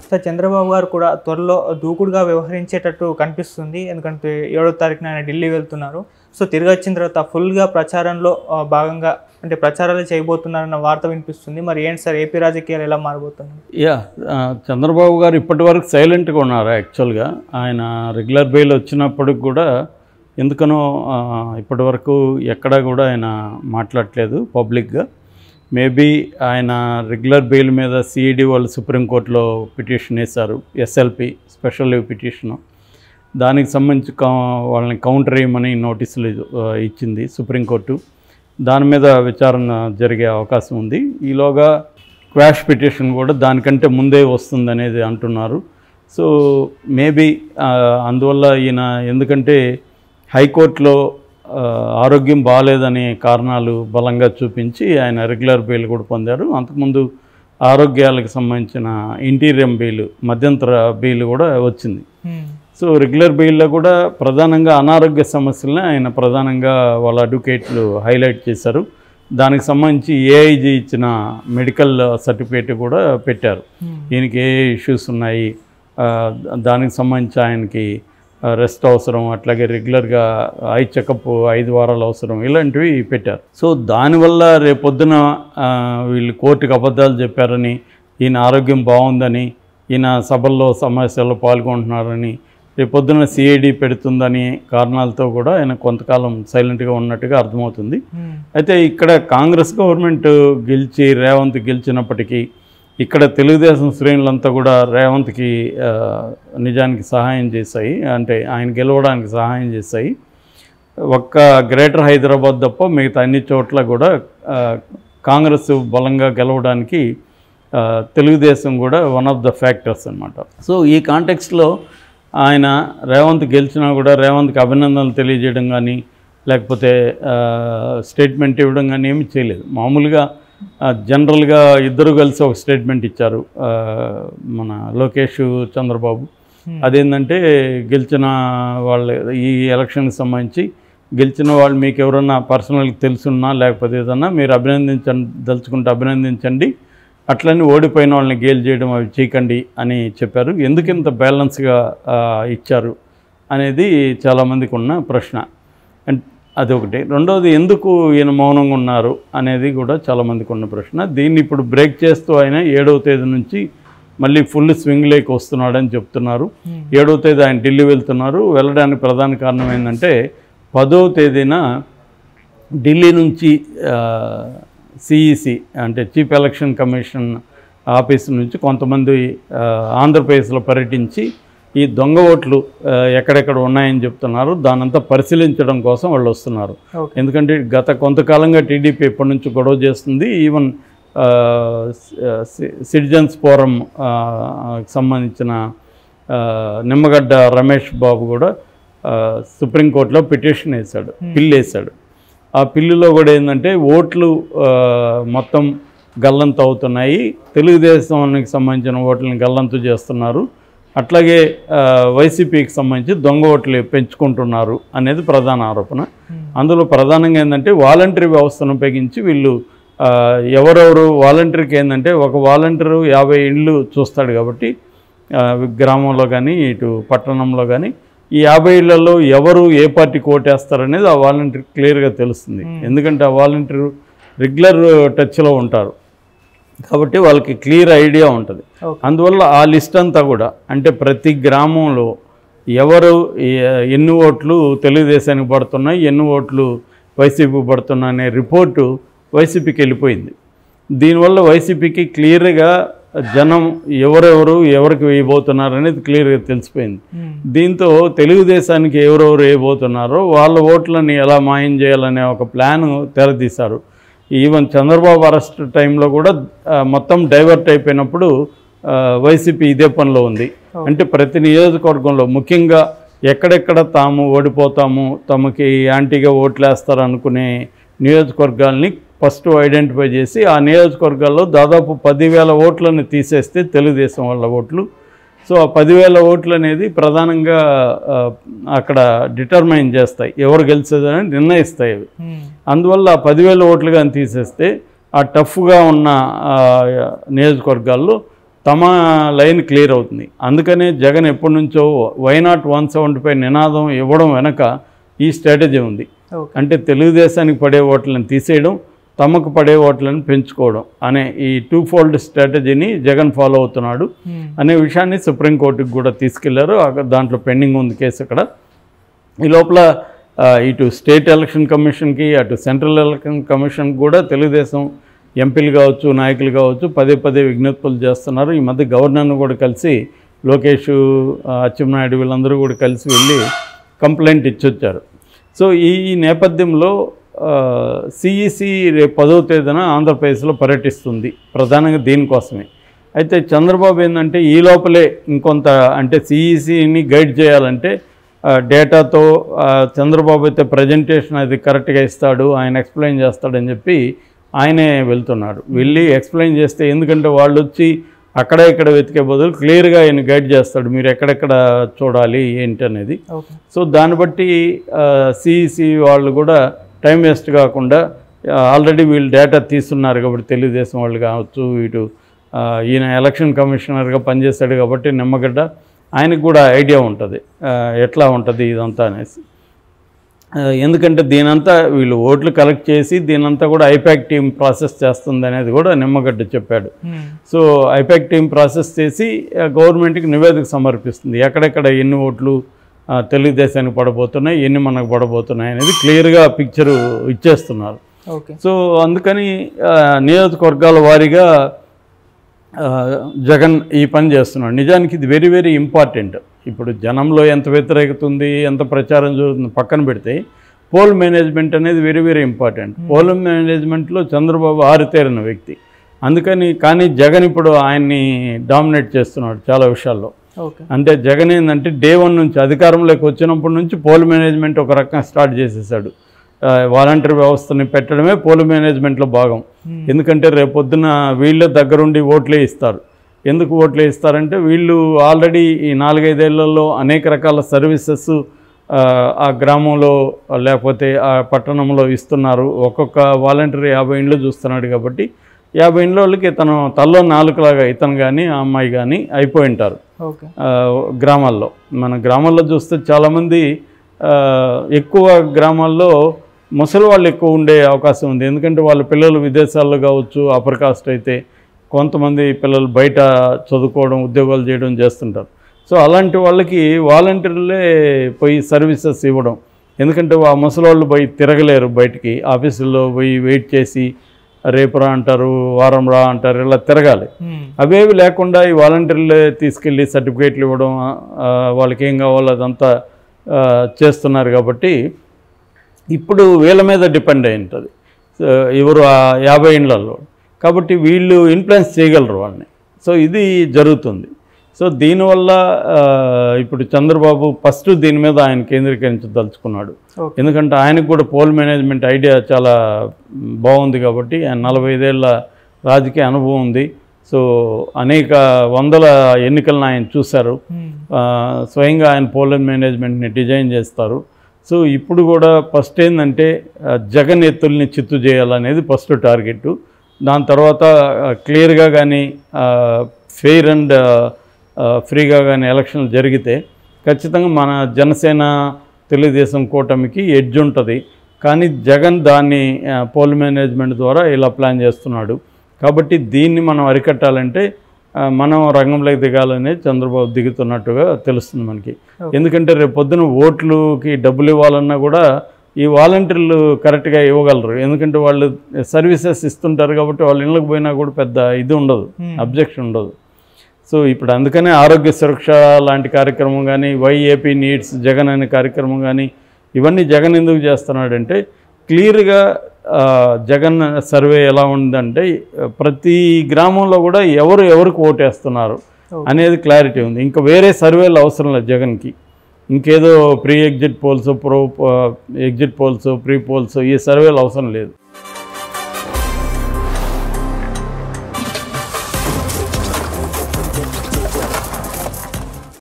So Chandrababu గారు కూడా త్వరలో దూకుడుగా వ్యవహరించేటట్టు కనిపిస్తుంది ఎందుకంటే ఏడో తారీఖున ఆయన ఢిల్లీ వెళ్తున్నారు సో తిరిగి వచ్చిన తర్వాత ఫుల్గా ప్రచారంలో ఆ, భాగంగా అంటే ప్రచారాలు చేయబోతున్నారన్న వార్త వినిపిస్తుంది మరి ఏంటి సార్ ఏపీ రాజకీయాలు ఎలా మారబోతున్నాయి యా ఆ, చంద్రబాబు గారు ఇప్పటి వరకు సైలెంట్గా ఉన్నారు యాక్చువల్గా ఆయన రెగ్యులర్ బెయిల్ వచ్చినప్పటికి కూడా ఎందుకనో ఆ, ఇప్పటి వరకు ఎక్కడా కూడా ఆయన మాట్లాడలేదు పబ్లిక్గా మేబీ ఆయన రెగ్యులర్ బెయిల్ మీద సిఈడి వాళ్ళు సుప్రీంకోర్టులో పిటిషన్ వేశారు ఎస్ఎల్పి స్పెషల్ లీవ్ పిటిషను దానికి సంబంధించి కా వాళ్ళని కౌంటర్ వేయమని నోటీసులు ఆ, ఇచ్చింది సుప్రీంకోర్టు దాని మీద విచారణ జరిగే అవకాశం ఉంది ఈలోగా క్వాష్ పిటిషన్ కూడా దానికంటే ముందే వస్తుంది అనేది అంటున్నారు సో మేబీ అందువల్ల ఈయన ఎందుకంటే హైకోర్టులో ఆ, ఆరోగ్యం బాగాలేదనే కారణాలు బలంగా చూపించి ఆయన రెగ్యులర్ బెయిల్ కూడా పొందారు అంతకుముందు ఆరోగ్యాలకు సంబంధించిన ఇంటీరియం బెయిల్ మధ్యంతర బెయిల్ కూడా వచ్చింది సో రెగ్యులర్ బెయిల్లో కూడా ప్రధానంగా అనారోగ్య సమస్యలను ఆయన ప్రధానంగా వాళ్ళ అడ్వకేట్లు హైలైట్ చేశారు దానికి సంబంధించి ఏఐజీ ఇచ్చిన మెడికల్ సర్టిఫికేట్ కూడా పెట్టారు ఈయనకి ఏ ఇష్యూస్ ఉన్నాయి ఆ, దానికి సంబంధించి ఆయనకి రెస్ట్ అవసరం అట్లాగే రెగ్యులర్గా ఐ చెకప్ ఐదు వారాలు అవసరం ఇలాంటివి పెట్టారు సో దానివల్ల రేపొద్దున ఆ, వీళ్ళు కోర్టుకు అబద్ధాలు చెప్పారని ఈయన ఆరోగ్యం బాగుందని ఈయన సభల్లో సమావేశాల్లో పాల్గొంటున్నారని రేపొద్దున సిఐడి పెడుతుందని కారణాలతో కూడా ఆయన కొంతకాలం సైలెంట్గా ఉన్నట్టుగా అర్థమవుతుంది అయితే ఇక్కడ కాంగ్రెస్ గవర్నమెంట్ గెలిచి రేవంత్ గెలిచినప్పటికీ ఇక్కడ తెలుగుదేశం శ్రేణులంతా కూడా రేవంత్కి ఆ, నిజానికి సహాయం చేశాయి అంటే ఆయన గెలవడానికి సహాయం చేశాయి ఒక్క గ్రేటర్ హైదరాబాద్ తప్ప మిగతా అన్ని చోట్ల కూడా ఆ, కాంగ్రెస్ బలంగా గెలవడానికి ఆ, తెలుగుదేశం కూడా వన్ ఆఫ్ ద ఫ్యాక్టర్స్ అనమాట సో ఈ కాంటెక్స్లో ఆయన రేవంత్ గెలిచినా కూడా రేవంత్కి అభినందనలు తెలియజేయడం కానీ లేకపోతే ఆ, స్టేట్మెంట్ ఇవ్వడం కానీ ఏమీ చేయలేదు మామూలుగా ఆ, జనరల్గా ఇద్దరు కలిసి ఒక స్టేట్మెంట్ ఇచ్చారు ఆ, మన లోకేష్ చంద్రబాబు అదేంటంటే గెలిచిన వాళ్ళ ఈ ఎలక్షన్కి సంబంధించి గెలిచిన వాళ్ళు మీకు ఎవరన్నా పర్సనల్గా తెలుసున్నా లేకపోతే ఏదన్నా మీరు అభినందించండి దలుచుకుంటే అభినందించండి అట్లని ఓడిపోయిన వాళ్ళని గేల్ చేయడం అవి చేయకండి అని చెప్పారు ఎందుకు ఇంత బ్యాలెన్స్గా ఆ, ఇచ్చారు అనేది చాలామందికి ఉన్న ప్రశ్న అండ్ అదొకటి రెండవది ఎందుకు ఈయన మౌనంగా ఉన్నారు అనేది కూడా చాలామందికి ఉన్న ప్రశ్న దీన్ని ఇప్పుడు బ్రేక్ చేస్తూ ఆయన ఏడవ తేదీ నుంచి మళ్ళీ ఫుల్ స్వింగ్లోకి వస్తున్నాడని చెప్తున్నారు ఏడవ తేదీ ఆయన ఢిల్లీ వెళ్తున్నారు వెళ్ళడానికి ప్రధాన కారణం ఏంటంటే పదవ తేదీన ఢిల్లీ నుంచి సిఈసి అంటే చీఫ్ ఎలక్షన్ కమిషన్ ఆఫీస్ నుంచి కొంతమంది ఆ, ఆంధ్రప్రదేశ్లో పర్యటించి ఈ దొంగ ఓట్లు ఆ, ఎక్కడెక్కడ ఉన్నాయని చెప్తున్నారు దానంతా పరిశీలించడం కోసం వాళ్ళు వస్తున్నారు ఓకే ఎందుకంటే గత కొంతకాలంగా టీడీపీ ఎప్పటి నుంచి గొడవ చేస్తుంది ఈవెన్ ఆ, సి- సిటిజన్స్ ఫోరం ఆ, సంబంధించిన ఆ, నిమ్మగడ్డ రమేష్ బాబు కూడా ఆ, సుప్రీంకోర్టులో పిటిషన్ వేశాడు పిల్లు వేశాడు ఆ పిల్లులో కూడా ఏంటంటే ఓట్లు ఆ, మొత్తం గల్లంతు అవుతున్నాయి తెలుగుదేశానికి సంబంధించిన ఓట్లని గల్లంతు చేస్తున్నారు అట్లాగే ఆ, వైసీపీకి సంబంధించి దొంగ ఓట్లు పెంచుకుంటున్నారు అనేది ప్రధాన ఆరోపణ అందులో ప్రధానంగా ఏంటంటే వాలంటరీ వ్యవస్థను ఉపయోగించి వీళ్ళు ఆ, ఎవరెవరు వాలంటీర్కి ఏంటంటే ఒక వాలంటీరు యాభై ఇళ్ళు చూస్తాడు కాబట్టి ఆ, గ్రామంలో కానీ ఇటు పట్టణంలో కానీ ఈ యాభై ఇళ్లలో ఎవరు ఏ పార్టీకి ఓటేస్తారనేది ఆ వాలంటీర్ క్లియర్గా తెలుస్తుంది ఎందుకంటే ఆ వాలంటీర్ రెగ్యులర్ టచ్లో ఉంటారు కాబట్టి వాళ్ళకి క్లియర్ ఐడియా ఉంటుంది ఓకే. అందువల్ల ఆ లిస్ట్ అంతా కూడా అంటే ప్రతి గ్రామంలో ఎవరు ఎ- ఎన్ని ఓట్లు తెలుగుదేశానికి పడుతున్నాయి ఎన్ని ఓట్లు వైసీపీకి పడుతున్నాయి అనే రిపోర్టు వైసీపీకి వెళ్ళిపోయింది దీనివల్ల వైసీపీకి క్లియర్గా జనం ఎవరెవరు ఎవరికి వేయబోతున్నారు అనేది క్లియర్గా తెలిసిపోయింది దీంతో తెలుగుదేశానికి ఎవరెవరు వేయబోతున్నారో వాళ్ళ ఓట్లని ఎలా మాయం చేయాలనే ఒక ప్లాన్ తెరదీశారు ఈవెన్ చంద్రబాబు అరెస్ట్ టైంలో కూడా ఆ, మొత్తం డైవర్ట్ అయిపోయినప్పుడు ఆ, వైసీపీ ఇదే పనిలో ఉంది అంటే ప్రతి నియోజకవర్గంలో ముఖ్యంగా ఎక్కడెక్కడ తాము ఓడిపోతాము తమకి యాంటీగా ఓట్లేస్తారు అనుకునే నియోజకవర్గాల్ని ఫస్ట్ ఐడెంటిఫై చేసి ఆ నియోజకవర్గాల్లో దాదాపు పదివేల ఓట్లను తీసేస్తే తెలుగుదేశం వాళ్ళ ఓట్లు సో ఆ పదివేల ఓట్లు అనేది ప్రధానంగా ఆ, అక్కడ డిటర్మైన్ చేస్తాయి ఎవరు గెలిచేదని నిర్ణయిస్తాయి అవి అందువల్ల ఆ పదివేల ఓట్లు కానీ తీసేస్తే ఆ టఫ్గా ఉన్న ఆ, నియోజకవర్గాల్లో తమ లైన్ క్లియర్ అవుతుంది అందుకనే జగన్ ఎప్పటి నుంచో why not one seventy five నినాదం ఇవ్వడం వెనక ఈ స్ట్రాటజీ ఉంది ఓకే అంటే తెలుగుదేశానికి పడే ఓట్లను తీసేయడం తమకు పడే ఓట్లను పెంచుకోవడం అనే ఈ టూ ఫోల్డ్ స్ట్రాటజీని జగన్ ఫాలో అవుతున్నాడు మ్మ్. అనే విషయాన్ని సుప్రీంకోర్టుకి కూడా తీసుకెళ్లారు అక్కడ దాంట్లో పెండింగ్ ఉంది కేసు అక్కడ ఈ లోపల ఆ, ఇటు స్టేట్ ఎలక్షన్ కమిషన్కి అటు సెంట్రల్ ఎలక్షన్ కమిషన్ కూడా తెలుగుదేశం ఎంపీలు కావచ్చు నాయకులు కావచ్చు పదే పదే విజ్ఞప్తులు చేస్తున్నారు ఈ మధ్య గవర్నర్ను కూడా కలిసి లోకేష్ ఆ, అచ్చెన్నాయుడు వీళ్ళందరూ కూడా కలిసి వెళ్ళి కంప్లైంట్ ఇచ్చొచ్చారు సో ఈ నేపథ్యంలో సిఈసి రేపు పదవ తేదీన ఆంధ్రప్రదేశ్లో పర్యటిస్తుంది ప్రధానంగా దీనికోసమే అయితే చంద్రబాబు ఏంటంటే ఈ లోపలే ఇంకొంత అంటే సిఈసిని గైడ్ చేయాలంటే ఆ, డేటాతో ఆ, చంద్రబాబు అయితే ప్రజెంటేషన్ అది కరెక్ట్గా ఇస్తాడు ఆయన ఎక్స్ప్లెయిన్ చేస్తాడని చెప్పి ఆయనే వెళ్తున్నాడు వెళ్ళి ఎక్స్ప్లెయిన్ చేస్తే ఎందుకంటే వాళ్ళు వచ్చి అక్కడ ఇక్కడ వెతికే బదులు క్లియర్గా ఆయన గైడ్ చేస్తాడు మీరు ఎక్కడెక్కడ చూడాలి ఏంటి అనేది ఓకే సో దాన్ని బట్టి సిఈసి వాళ్ళు కూడా టైం వేస్ట్ కాకుండా ఆల్రెడీ వీళ్ళు డేటా తీస్తున్నారు కాబట్టి తెలుగుదేశం వాళ్ళు కావచ్చు ఇటు ఆ, ఈయన ఎలక్షన్ కమిషనర్గా పనిచేస్తాడు కాబట్టి నిమ్మగడ్డ ఆయనకు కూడా ఐడియా ఉంటుంది ఆ, ఎట్లా ఉంటుంది ఇదంతా అనేసి ఆ, ఎందుకంటే దీనంతా వీళ్ళు ఓట్లు కలెక్ట్ చేసి దీనంతా కూడా ఐపాక్ టీం ప్రాసెస్ చేస్తుంది అనేది కూడా నిమ్మగడ్డ చెప్పాడు మ్మ్. సో ఐపాక్ టీం ప్రాసెస్ చేసి ఆ, గవర్నమెంట్కి నివేదిక సమర్పిస్తుంది ఎక్కడెక్కడ ఎన్ని ఓట్లు ఆ, తెలుగుదేశానికి పడబోతున్నాయి ఎన్ని మనకు పడబోతున్నాయి అనేది క్లియర్గా పిక్చరు ఇచ్చేస్తున్నారు ఓకే సో అందుకని ఆ, నియోజకవర్గాల వారీగా ఆ, జగన్ ఈ పని చేస్తున్నాడు నిజానికి ఇది వెరీ వెరీ ఇంపార్టెంట్ ఇప్పుడు జనంలో ఎంత వ్యతిరేకత ఉంది ఎంత ప్రచారం జరుగుతుంది పక్కన పెడితే పోల్ మేనేజ్మెంట్ అనేది వెరీ వెరీ ఇంపార్టెంట్ పోల్ మేనేజ్మెంట్లో చంద్రబాబు ఆరితేరిన వ్యక్తి అందుకని కానీ జగన్ ఇప్పుడు ఆయన్ని డామినేట్ చేస్తున్నాడు చాలా విషయాల్లో ఓకే అంటే జగన్ ఏంటంటే డే వన్ నుంచి అధికారంలోకి వచ్చినప్పటి నుంచి పోల్ మేనేజ్మెంట్ ఒక రకంగా స్టార్ట్ చేసేసాడు ఆ, వాలంటీర్ వ్యవస్థని పెట్టడమే పోల్ మేనేజ్మెంట్లో భాగం మ్మ్. ఎందుకంటే రేపొద్దున వీళ్ళ దగ్గరుండి ఓట్లే ఇస్తారు ఎందుకు ఓట్లే ఇస్తారంటే వీళ్ళు ఆల్రెడీ ఈ నాలుగైదేళ్లలో అనేక రకాల సర్వీసెస్ ఆ గ్రామంలో లేకపోతే ఆ పట్టణంలో ఇస్తున్నారు ఒక్కొక్క వాలంటీర్ యాభై ఇండ్లు చూస్తున్నాడు కాబట్టి యాభై ఇండ్ల వాళ్ళకి ఇతను తల్లో నాలుగులాగా ఇతను కానీ ఆ అమ్మాయి కానీ అయిపోయి ఉంటారు ఓకే ఆ, గ్రామాల్లో మన గ్రామాల్లో చూస్తే చాలామంది ఆ, ఎక్కువ గ్రామాల్లో ముసలి వాళ్ళు ఎక్కువ ఉండే అవకాశం ఉంది ఎందుకంటే వాళ్ళ పిల్లలు విదేశాల్లో కావచ్చు అప్పర్ కాస్ట్ అయితే కొంతమంది పిల్లలు బయట చదువుకోవడం ఉద్యోగాలు చేయడం చేస్తుంటారు సో అలాంటి వాళ్ళకి వాలంటీర్లే పోయి సర్వీసెస్ ఇవ్వడం ఎందుకంటే ఆ ముసలి వాళ్ళు పోయి తిరగలేరు బయటికి ఆఫీసుల్లో పోయి వెయిట్ చేసి రేపు రా అంటారు వారం రా అంటారు ఇలా తిరగాలి మ్మ్. అవేవి లేకుండా ఈ వాలంటీర్లే తీసుకెళ్ళి సర్టిఫికేట్లు ఇవ్వడం ఆ, వాళ్ళకి ఏం కావాలో అదంతా ఆ, చేస్తున్నారు కాబట్టి ఇప్పుడు వీళ్ళ మీద డిపెండ్ అయి ఉంటుంది సో, ఎవరు ఆ యాభై ఇండ్లలో కాబట్టి వీళ్ళు ఇన్ఫ్లుయెన్స్ చేయగలరు వాళ్ళని సో ఇది జరుగుతుంది సో దీనివల్ల ఆ, ఇప్పుడు చంద్రబాబు ఫస్ట్ దీని మీద ఆయన కేంద్రీకరించదలుచుకున్నాడు ఓకే ఎందుకంటే ఆయనకు కూడా పోల్ మేనేజ్మెంట్ ఐడియా చాలా మ్, బాగుంది కాబట్టి ఆయన నలభై ఐదేళ్ల రాజకీయ అనుభవం ఉంది సో అనేక వందల ఎన్నికలను ఆయన చూశారు మ్మ్. ఆ, స్వయంగా ఆయన పోల్ మేనేజ్మెంట్ని డిజైన్ చేస్తారు సో ఇప్పుడు కూడా ఫస్ట్ ఏంటంటే ఆ, జగన్ ఎత్తుల్ని చిత్తు చేయాలనేది ఫస్ట్ టార్గెట్ దాని తర్వాత క్లియర్గా కానీ ఫెయిర్ అండ్ ఫ్రీగా కానీ ఎలక్షన్లు జరిగితే ఖచ్చితంగా మన జనసేన తెలుగుదేశం కూటమికి ఎడ్జ్ ఉంటుంది కానీ జగన్ దాన్ని ఆ, పోల్ మేనేజ్మెంట్ ద్వారా ఇలా ప్లాన్ చేస్తున్నాడు కాబట్టి దీన్ని మనం అరికట్టాలంటే ఆ, మనం రంగంలోకి దిగాలనేది చంద్రబాబు దిగుతున్నట్టుగా తెలుస్తుంది మనకి Okay. ఎందుకంటే రేపు పొద్దున ఓట్లుకి డబ్బులు ఇవ్వాలన్నా కూడా ఈ వాలంటీర్లు కరెక్ట్గా ఇవ్వగలరు ఎందుకంటే వాళ్ళు సర్వీసెస్ ఇస్తుంటారు కాబట్టి వాళ్ళ ఇళ్ళకి పోయినా కూడా పెద్ద ఇది ఉండదు Hmm. అబ్జెక్షన్ ఉండదు సో ఇప్పుడు అందుకనే ఆరోగ్య సురక్ష లాంటి కార్యక్రమం కానీ వైఏపీ నీడ్స్ జగన్ అనే కార్యక్రమం కానీ ఇవన్నీ జగన్ ఎందుకు చేస్తున్నాడంటే క్లియర్గా ఆ, జగన్ సర్వే ఎలా ఉందంటే ఆ, ప్రతి గ్రామంలో కూడా ఎవరు ఎవరికి ఓటేస్తున్నారు Okay. అనేది క్లారిటీ ఉంది ఇంకా వేరే సర్వేలు అవసరం లేదు జగన్కి ఇంకేదో pre exit polls pro exit polls pre polls ఈ సర్వేలు అవసరం లేదు